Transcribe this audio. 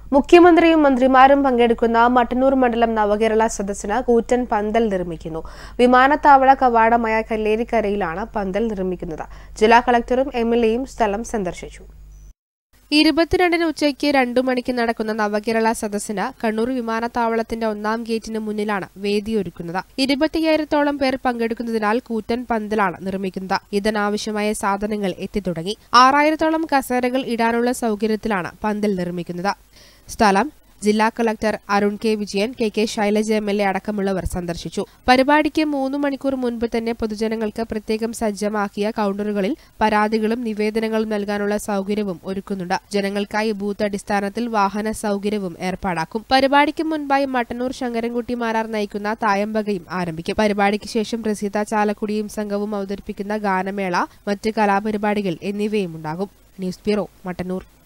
മുഖ്യമന്ത്രിയും മന്ത്രിമാരും പങ്കെടുക്കുന്ന മട്ടന്നൂർ മണ്ഡലം നവകേരള സദസ്സിന് കൂറ്റൻ പന്തൽ നിർമ്മിക്കുന്നു വിമാനത്താവള കവാടമായ കല്ലേരിക്കരയിലാണ് പന്തൽ നിർമ്മിക്കുന്നത് ജില്ലാ കളക്ടറും എം എൽ എയും സ്ഥലം സന്ദർശിച്ചു ഇരുപത്തിരണ്ടിന് ഉച്ചയ്ക്ക് രണ്ടു മണിക്ക് നടക്കുന്ന നവകേരള സദസ്സിന് കണ്ണൂർ വിമാനത്താവളത്തിന്റെ ഒന്നാം ഗേറ്റിന് മുന്നിലാണ് വേദിയൊരുക്കുന്നത് ഇരുപത്തിയ്യായിരത്തോളം പേർ പങ്കെടുക്കുന്നതിനാൽ കൂറ്റൻ പന്തലാണ് നിർമ്മിക്കുന്നത് ഇതിനാവശ്യമായ സാധനങ്ങൾ എത്തിത്തുടങ്ങി ആറായിരത്തോളം കസേരകൾ ഇടാനുള്ള സൗകര്യത്തിലാണ് പന്തൽ നിർമ്മിക്കുന്നത് സ്ഥലം ജില്ലാ collector Arun K Vijayan K K Shailaja M L A അടക്കമുള്ളവർ സന്ദർശിച്ചു പരിപാടിക്ക് മൂന്ന് മണിക്കൂർ മുൻപ് തന്നെ പൊതുജനങ്ങൾക്ക് പ്രത്യേകം സജ്ജമാക്കിയ കൌണ്ടറുകളിൽ പരാതികളും നിവേദനങ്ങളും നൽകാനുള്ള സൗകര്യവും ഒരുക്കുന്നുണ്ട് ജനങ്ങൾക്കായി ബൂത്ത് അടിസ്ഥാനത്തിൽ വാഹന സൗകര്യവും ഏർപ്പാടാക്കും പരിപാടിക്ക് മുൻപായി മട്ടന്നൂർ ശങ്കരൻകുട്ടി മാരാർ നയിക്കുന്ന തായമ്പകയും ആരംഭിക്കും പരിപാടിക്ക് ശേഷം പ്രസീത ചാലക്കുടിയും സംഘവും അവതരിപ്പിക്കുന്ന ഗാനമേള മറ്റ് കലാപരിപാടികൾ എന്നിവയും ഉണ്ടാകും ന്യൂസ് ബ്യൂറോ മട്ടന്നൂർ